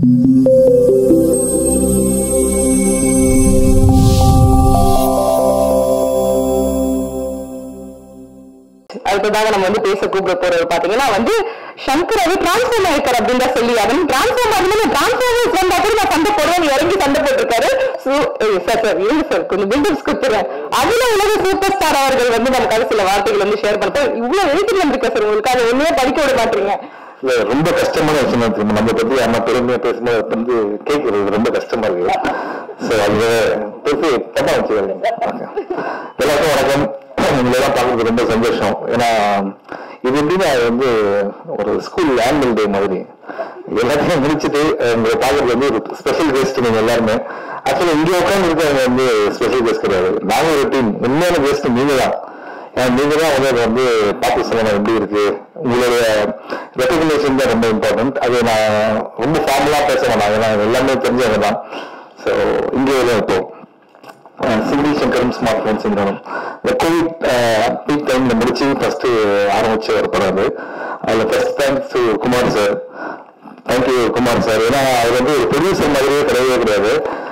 அடுத்ததாக நம்ம வந்து பேச கூப்பிட போறது பாத்தீங்கன்னா வந்து சங்கர் அது டிரான்ஸ்ஃபார்ம் ஆயிருக்காரு அப்படின்னு தான் சொல்லி அவன் டிரான்ஸ்ஃபார்ம் ஆகணும் டிரான்ஸ்ஃபார்மர்ஸ் வந்தா கூட நான் சண்டை போடுவேன் இறங்கி சண்டை போட்டிருக்காரு சார் சார் இருங்க சார் கொஞ்சம் பில்டப்ஸ் கொடுத்துறேன் அதுல உலக சூப்பர் ஸ்டார் அவர்கள் வந்து நமக்காக சில வார்த்தைகள் வந்து ஷேர் பண்ணிட்டு இவ்வளவு எழுத்து வந்திருக்கா சார் உங்களுக்கு அதை ஒண்ணுமே படிக்க விட மாட்டீங்க இல்ல ரொம்ப கஷ்டமான விஷயம் இருக்கு நம்ம பத்தி அம்மா பெருமையா பேசும்போது வந்து கேட்கறது ரொம்ப கஷ்டமா இருக்கு சோ அது பேசி தப்பா வச்சுக்கோங்க எல்லாருக்கும் வணக்கம் உங்களெல்லாம் பார்க்கறது ரொம்ப சந்தோஷம் ஏன்னா இது எப்படின்னா அது வந்து ஒரு ஸ்கூல் ஆனுவல் டே மாதிரி எல்லாத்தையும் முடிச்சுட்டு அஹ், உங்களை பார்க்கறது வந்து ஒரு ஸ்பெஷல் கெஸ்ட் நீங்க எல்லாருமே ஆக்சுவலா இங்க உட்கார்ந்து இருக்கிறவங்க வந்து ஸ்பெஷல் கெஸ்ட் கிடையாது நாங்க ஒரு டீம் உண்மையான கெஸ்ட் நீங்க தான் ஏன்னா நீங்க தான் வந்து அதை வந்து பார்த்து சொல்லணும் எப்படி இருக்கு உங்களுடைய ரெக்கக்னேஷன் தான் ரொம்ப இம்பார்ட்டன்ட் அது நான் ரொம்ப ஃபார்மலா பேச வேணாம் ஏன்னா எல்லாமே தெரிஞ்சவங்க தான் ஸோ இங்கே இப்போ சிங்கி சங்கரம் ஸ்மார்ட் ஃபோன் சிங்கரம் இந்த கோவிட் பீக் டைம்ல முடிச்சு ஃபர்ஸ்ட் ஆரம்பிச்ச ஒரு படம் அது அதுல first thanks Kumar sir thank you Kumar sir ஏன்னா அவர் வந்து ஒரு ப்ரொடியூசர் மாதிரியே கிடையவே கிடையாது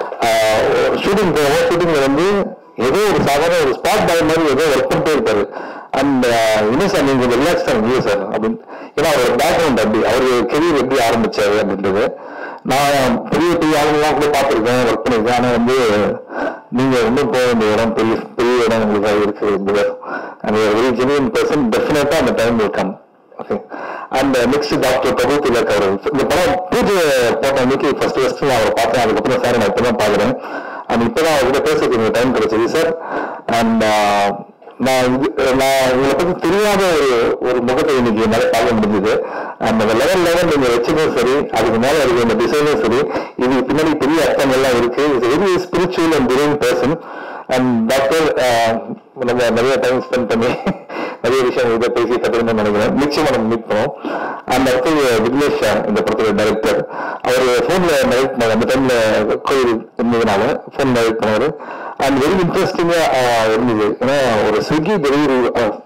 ஷூட்டிங் போவோம் ஷூட்டிங்ல வந்து ஏதோ ஒரு சாதாரண ஒரு ஸ்பாட் பாய் மாதிரி ஏதோ ஒர்க் பண்ணிட்டே இருப்பாரு அண்ட் இன்னும் சார் நீங்க ரிலாக்ஸ் தான் இல்லையா சார் அப்படின்னு ஏன்னா அவர் பேக்ரவுண்ட் அப்படி அவர் கெரியர் எப்படி ஆரம்பிச்சாரு அப்படின்றது நான் பெரிய பெரிய ஆளுங்கெல்லாம் கூட பார்த்துருக்கேன் ஒர்க் பண்ணியிருக்கேன் ஆனா வந்து நீங்க ரொம்ப போக வேண்டிய இடம் பெரிய பெரிய இடம் உங்களுக்கு இருக்கு புகழ் அண்ட் வெரி ஜெனியன் பர்சன் டெஃபினட்டா அந்த time will come okay and next doctor Prabhu Thilak அவர் இந்த படம் பூஜை போட்ட அன்னைக்கு ஃபர்ஸ்ட் ஃபர்ஸ்ட் நான் அவரை பார்த்தேன் அதுக்கப்புறம் சார் நான் இப்பதான் பாக்குறேன் அண்ட் இப்பதான் அவர்கிட்ட பேசுறதுக்கு எனக்கு டைம் கிடைச்சது சார் அண்ட் நான் இது நான் உங்களை பத்தி தெரியாத ஒரு ஒரு முகத்தை இன்னைக்கு என்னால பார்க்க முடிஞ்சது அந்த லெவல் லெவல் நீங்க வச்சதும் சரி அதுக்கு மேல இருக்க இந்த டிசைனும் சரி இது பின்னாடி பெரிய அர்த்தங்கள்லாம் இருக்கு very spiritual and divine person and doctor நம்ம நிறைய டைம் ஸ்பெண்ட் பண்ணி நிறைய விஷயம் இதை பேசி கற்றுக்கணும்னு நினைக்கிறேன் நிச்சயமா நம்ம மீட் பண்ணுவோம் அந்த இடத்துல விக்னேஷ் இந்த படத்துல டைரக்டர் அவர் போன்ல டைரக்ட் பண்ண அந்த டைம்ல கோயில் இருந்ததுனால போன் டைரக்ட் பண்ணாரு அண்ட் வெரி இன்ட்ரெஸ்டிங்கா இருந்தது ஏன்னா ஒரு ஸ்விக்கி டெலிவரி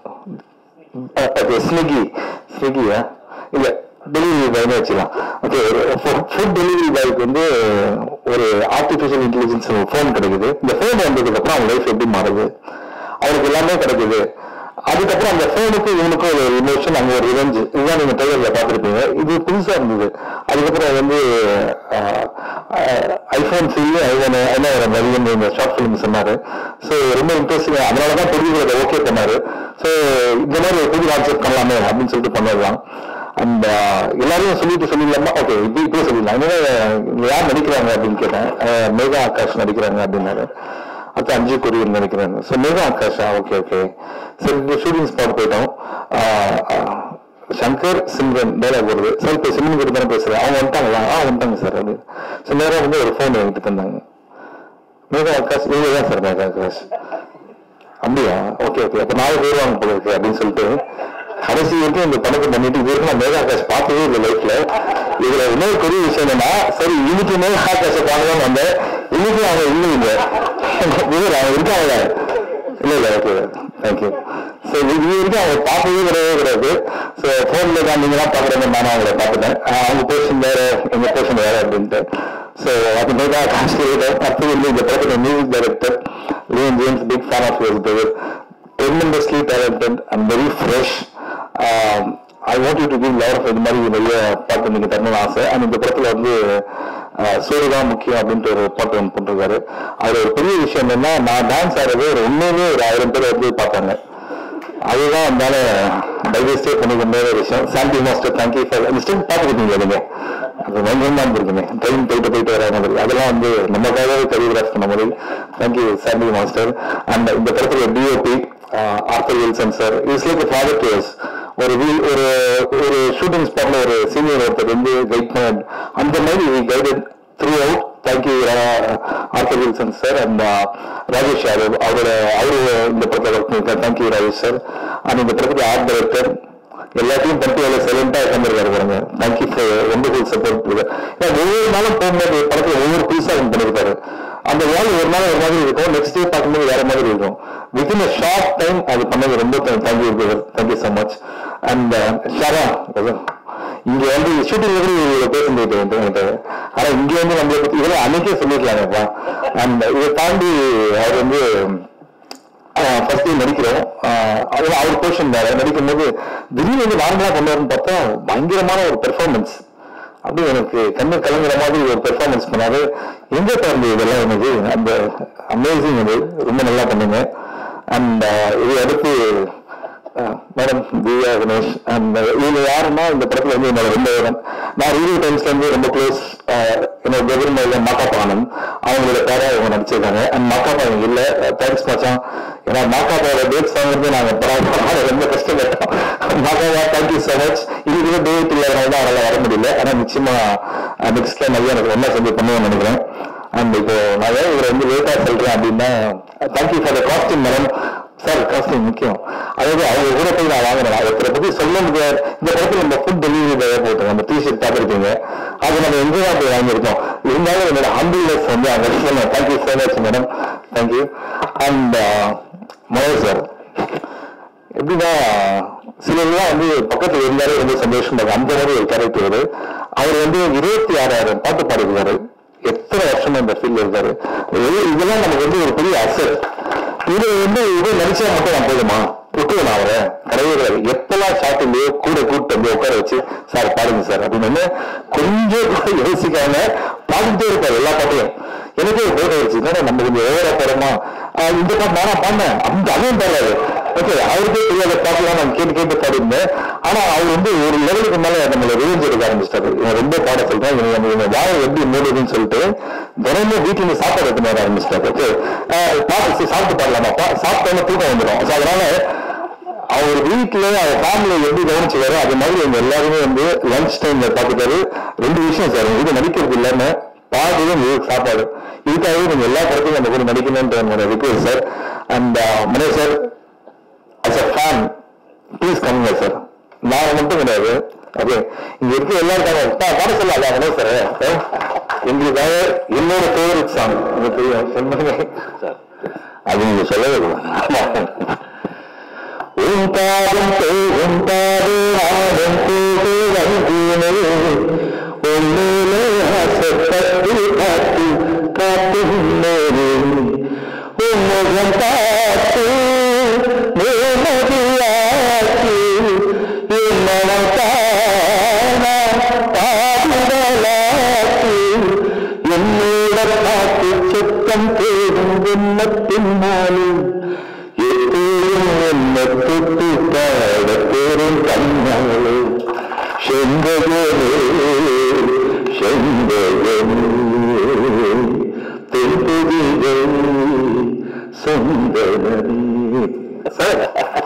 ஸ்விக்கி ஸ்விக்கியா இல்ல டெலிவரி பாய்னு வச்சுக்கலாம் ஓகே ஒரு ஃபுட் டெலிவரி பாய்க்கு வந்து ஒரு ஆர்டிஃபிஷியல் இன்டெலிஜென்ஸ் ஃபோன் கிடைக்குது இந்த ஃபோன் வந்ததுக்கு அப்புறம் அவங்க லைஃப் எப்படி மாறுது அவருக்கு எல்லாமே கிடைக்குது அதுக்கப்புறம் அந்த ஃபோனுக்கு இவனுக்கும் ஒரு இமோஷன் அங்க ஒரு ரிவெஞ்சு இதுதான் நீங்க ட்ரெயிலர்ல பார்த்துருப்பீங்க இது புதுசா இருந்தது அதுக்கப்புறம் வந்து ஐபோன் சி ஐபோன் என்ன ஒரு நவீன் இந்த ஷார்ட் ஃபிலிம் சொன்னாரு ஸோ ரொம்ப இன்ட்ரெஸ்டிங் அதனாலதான் ப்ரொடியூசர் அதை ஓகே பண்ணாரு ஸோ இந்த மாதிரி ஒரு புது கான்செப்ட் பண்ணலாமே அப்படின்னு சொல்லிட்டு பண்ணதுதான் அண்ட் எல்லாரையும் சொல்லிட்டு சொல்லிடலாமா ஓகே இப்படி இப்படியே சொல்லிடலாம் என்ன யார் நடிக்கிறாங்க அப்படின்னு கேட்டேன் அஹ், மேகா ஆகாஷ் நடிக்கிறாங்க அப்படின்னாரு அது அஞ்சு கொரியன் நினைக்கிறேன் so Megha Akasha okay okay சரி இந்த ஷூட்டிங் ஸ்பாட் போயிட்டோம் ஆஹ், ஆஹ், சங்கர் சிம்ரன் டைலாக் வருது சார் இப்போ சிம்ரன் கிட்ட தானே பேசுறேன் அவங்க வந்துட்டாங்களா ஆ வந்துட்டாங்க சார் அது ஸோ நேரம் வந்து ஒரு ஃபோன் வாங்கிட்டு தந்தாங்க மேகா ஆகாஷ் இவங்க தான் சார் மேகா ஆகாஷ் அப்படியா ஓகே ஓகே அப்ப நாலு பேர் வாங்க போல இருக்கு அப்படின்னு சொல்லிட்டு கடைசி வரைக்கும் இந்த படத்தை பண்ணிட்டு இது வரைக்கும் நான் மேகா ஆகாஷ் பார்த்ததே இல்லை லைஃப்ல இதுல இன்னொரு பெரிய விஷயம் என்னன்னா சரி இன்னைக்கு மேகா ஆகாஷை பார்க்கலாம் வந்தேன் இன்னைக்கு அவங்க இல்லை இங்க இவர் அவங்க இருக்காங்க இல்ல இல்ல ஓகே தேங்க்யூ ஸோ இது வரைக்கும் அவங்க பார்த்ததே கிடையவே கிடையாது ஸோ ஃபோன்ல தான் நீங்க தான் பாக்குறீங்க நானும் அவங்கள பார்த்துட்டேன் ஆஹ் அவங்க போர்ஷன் வேற எங்க போர்ஷன் வேற அப்படின்ட்டு ஸோ அது மேகா ஆகாஷ் அடுத்தது வந்து இந்த படத்துல music director Leon James big fan of your brother tremendously talented and very fresh. Um, I want you to give lot of இது மாதிரி நிறைய பாட்டு நீங்க தரணும்னு ஆசை அண்ட் இந்த படத்துல வந்து சோறு தான் முக்கியம் அப்படின்ட்டு ஒரு பாட்டு ஒன்று போட்டிருக்காரு அதுல ஒரு பெரிய விஷயம் என்னன்னா நான் டான்ஸ் ஆடுறது ஒரு உண்மையிலேயே ஒரு ஆயிரம் பேர் வந்து பார்த்தாங்க அதுதான் அதனால டைஜஸ்டே பண்ணிக்க முடியாத ஒரு விஷயம் சாந்தி மாஸ்டர் தேங்க்யூ ஃபார் இந்த ஸ்டெப் பார்த்துக்கிட்டீங்க நீங்க அது பயங்கரமா இருந்திருக்குங்க ட்ரெயின் போயிட்டு போயிட்டு வர மாதிரி அதெல்லாம் வந்து நமக்காகவே கரியோகிராஃப் பண்ண மாதிரி தேங்க்யூ சாந்தி மாஸ்டர் அண்ட் இந்த படத்துல DOP Arthur Wilson sir it's like father to ஒரு வீ- ஒரு ஒரு ஷூட்டிங் ஸ்பாட்ல ஒரு சீனியர் ஒருத்தர் வந்து கைட் பண்ண அந்த மாதிரி guided throughout thank you Arthur Wilson sir and Rajesh Yadav அவரோட அவரு இந்த படத்தில் ஒர்க் பண்ணிருக்காரு தேங்க்யூ ராஜேஷ் சார் அண்ட் இந்த படத்துக்கு ஆர்ட் டைரக்டர் எல்லாத்தையும் பண்ணிட்டு வேலை சைலண்டா உட்காந்துருக்காரு பாருங்க தேங்க்யூ ஃபார் ஒண்டர்ஃபுல் சப்போர்ட் ஏன்னா ஒவ்வொரு நாளும் போகும்போது படத்துல ஒவ்வொரு புதுசா ஒன்று பண்ணிருக்காரு அந்த வேலை ஒரு நாள் ஒரு மாதிரி இருக்கும் நெக்ஸ்ட் டே பார்க்கும்போது வேற மாதிரி இருக்கும் வித்தின் அ ஷார்ட் டைம் அது பண்ணது ரொம்ப thank you thank you so much and Shara இங்க வந்து ஷூட்டிங் எப்படி பேசுறது என்கிட்ட ஆனா இங்க வந்து நம்மளை பத்தி இதெல்லாம் அன்னைக்கே சொல்லிருக்கலாங்கப்பா அந்த இதை தாண்டி அவர் வந்து ஃபர்ஸ்ட் நடிக்கிறோம் ஆஹ் அதுல அவர் போர்ஷன் வேற நடிக்கும் போது திடீர்னு வந்து நார்மலா பண்ணுவாருன்னு பார்த்தா பயங்கரமான ஒரு பெர்ஃபார்மன்ஸ் அப்படியே எனக்கு கண்ணு கலங்குற மாதிரி ஒரு பெர்ஃபார்மன்ஸ் பண்ணாரு எங்க தரந்து இதெல்லாம் எனக்கு அந்த அமேசிங் அது ரொம்ப நல்லா பண்ணுங்க அண்ட் இது அடுத்து மேடம் திவ்யா கணேஷ் அண்ட் இவங்க யாருன்னா இந்த படத்துல வந்து என்னோட ரொம்ப இடம் நான் ரீடியோ டைம்ஸ்ல இருந்து ரொம்ப க்ளோஸ் என்னோட பிரதர் மாக்காப்பா ஆனந்த் அவங்களோட பேரா இவங்க நடிச்சிருக்காங்க அண்ட் மாக்காப்பா இவங்க இல்ல தேங்க்ஸ் மச்சான் ஏன்னா மாக்காப்பாவோட டேட்ஸ் வாங்குறது நாங்க படம் ரொம்ப கஷ்டப்பட்டோம் மாக்காப்பா தேங்க்யூ ஸோ மச் இதுக்கு டேட் இல்லாதனால தான் அவரால் வர முடியல ஆனா நிச்சயமா நெக்ஸ்ட் டைம் நிறைய எனக்கு என்ன செஞ்சு பண்ணுவேன்னு நினைக்கிறேன் அண்ட் இப்போ நான் ஏன் இவரை வந்து லேட்டா சொல்றேன் அப்படின்னா thank you for the costume madam sir costume முக்கியம் அதாவது அவங்க கூட போய் நான் வாங்கினேன் ஒருத்தரை பத்தி சொல்ல முடியாது இந்த படத்துல நம்ம ஃபுட் டெலிவரி பாயா போட்டோம் நம்ம டிஷர்ட் பார்த்துருக்கீங்க அது நம்ம எங்க தான் போய் வாங்கியிருக்கோம் இருந்தாலும் என்னோட ஹம்பிள்னஸ் வந்து அங்க சொன்னேன் thank you so much madam thank you and Manoj sir எப்படின்னா சிலர்லாம் வந்து பக்கத்துல இருந்தாலே ரொம்ப சந்தோஷமா இருக்கு அந்த மாதிரி ஒரு கேரக்டர் அவர் வந்து இருபத்தி ஆறாயிரம் பாட்டு பாடிருக்காரு எத்தனை வருஷமா இந்த ஃபீல்ட்ல இருக்காரு இது- இதெல்லாம் நமக்கு வந்து ஒரு பெரிய அசட் இது வந்து இது நடிச்சா மட்டும் நான் போதுமா விட்டுவேன் அவரை கிடையவே கிடையாது எப்பெல்லாம் ஷாட்டிலேயோ கூட கூட்டு வந்து உட்கார வச்சு சார் பாடுங்க சார் அப்படின்னு கொஞ்சம் கூட யோசிக்காம பாடிட்டே இருப்பாரு எல்லா பாட்டையும் எனக்கே ஒரு போட்டோ வச்சு என்னடா நம்ம கொஞ்சம் ஓவரா போறோமா ஆஹ் இந்த பாட்டு நானா பாடினேன் அப்படின்னு அதுவும் தெரியாது ஓகே அவருக்கே தெரியாத பாட்டுலாம் நான் கேட்டு கேட்டு பாடிருந்தேன் ஆனா அவர் வந்து ஒரு லெவலுக்கு மேல நம்மளை ரிவெஞ்ச் எடுக்க ஆரம்பிச்சிட்டாரு இவன் ரொம்ப பாட சொல்றேன் இவன் நம்ம இவன் வாயை எப்படி மூடுதுன்னு சொல்லிட்டு தினமும் வீட்டுல இருந்து சாப்பாடு எடுத்து வர ஆரம்பிச்சிட்டாரு ஓகே பாட்டு சாப்பிட்டு பாடலாமா பா- சாப்பிட்டோன்னு தூக்கம் வந்துடும் So அதனால அவர் வீட்டுல அவர் ஃபேமிலி எப்படி கவனிச்சுக்காரோ அது மாதிரி எங்க எல்லாருமே வந்து லஞ்ச் டைம்ல பாத்துட்டாரு ரெண்டு விஷயம் சார் உங்க வீடு நடிக்கிறது இல்லாம பாடுறது உங்களுக்கு சாப்பாடு இதுக்காகவே நீங்க எல்லா படத்தையும் நம்ம கூட நடிக்கணும்ன்ற என்னோட request sir and Mano sir as a fan please கம்ங்க சார் நான் மட்டும் கிடையாது ஓகே இங்க இருக்க எல்லாருக்காக பா- பாட சொல்லல மனோ சார் எங்களுக்காக என்னோட ஃபேவரட் சாங் உங்களுக்கு தெரியும் சொல்லுங்க அது நீங்க சொல்லவே கூடாது உன் பாதம் போகும் பாது ஆடும் கூடு வந்தீனே உன்னிலே ஆசைப்பட்டு காத்து காத்து நேரே உன் முகம் பார்த்து நேமதியாக்கி என்னவன் தானா பாடுதலாக்கி என்னோட காத்து சுத்தம் தேடும் விண்ணத்தினாலும் எப்போதும் என்ன தொட்டு பாட பெரும் கண்ணாலே செந்தகமே செந்தகமே தென்புதிகை சொந்தனே சார்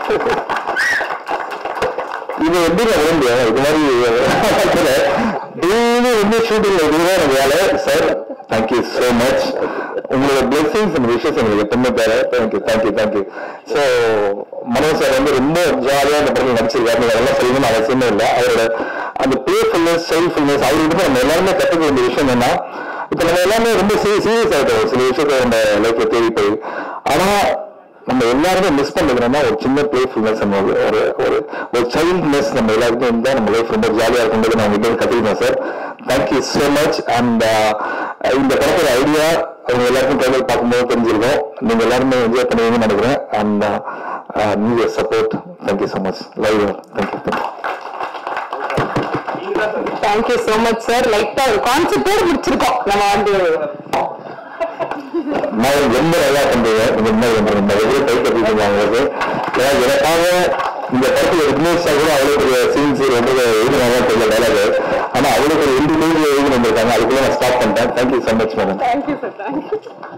இது எப்படி நான் விரும்பியா இது மாதிரி டெய்லி வந்து ஷூட்டிங்ல இதுதான் எனக்கு வேலை சார் தேங்க்யூ ஸோ மச் உங்களோட பிளெஸிங்ஸ் அண்ட் விஷஸ் எங்களுக்கு எப்பவுமே தேவை thank you thank you thank you so Manoj sir வந்து ரொம்ப ஜாலியாக இந்த படத்தில் நடிச்சிருக்காரு நீங்க அதெல்லாம் சொல்லணும்னு அவசியமே இல்லை அவரோட அந்த பிளேஃபுல்னஸ் சைல்ட்ஃபுல்னஸ் அவர்கிட்ட நம்ம எல்லாருமே கற்றுக்க வேண்டிய விஷயம் என்னன்னா இப்போ நம்ம எல்லாமே ரொம்ப சீரியஸ் ஆகிட்டோம் சில விஷயத்த நம்ம லைஃப்ல தேடி போய் ஆனா நம்ம எல்லாருமே மிஸ் பண்றதுனா ஒரு சின்ன பிளேஃபுல்னஸ் நம்ம ஒரு ஒரு ஒரு ஒரு சைல்ட்னஸ் நம்ம எல்லாருக்கும் இருந்தா நம்ம லைஃப் ரொம்ப ஜாலியா இருக்கும்போது நான் உங்ககிட்ட கத்துக்கிட்டேன் sir thank you so much and இந்த படத்தோட ஐடியா அவங்க எல்லாருக்கும் ட்ரெயிலர் பார்க்கும்போது தெரிஞ்சிருக்கும் நீங்க எல்லாருமே என்ஜாய் பண்ணுவீங்கன்னு நினைக்கிறேன் அண்ட் நீங்க support thank you so much live thank you thank you so much sir லைட்டா ஒரு கான்செப்டோட முடிச்சிருக்கோம் நம்ம வந்து நான் ரொம்ப நல்லா பண்றீங்க இந்த மாதிரி பண்றீங்க நிறைய பேர் கை கட்டிட்டு உங்களுக்கு ஏன்னா எனக்காக இந்த படத்துல விக்னேஷா கூட அவ்வளவு பெரிய சீன்ஸ் ரொம்ப எழுதுனாங்க தெரியல டைலாக் ஆனா அவ்வளவு பெரிய ரெண்டு பேர் எழுதி வந்திருக்காங்க அதுக்குள்ள நான் ஸ்டாப் பண்ணிட்டேன் thank you so much madam thank you sir thank you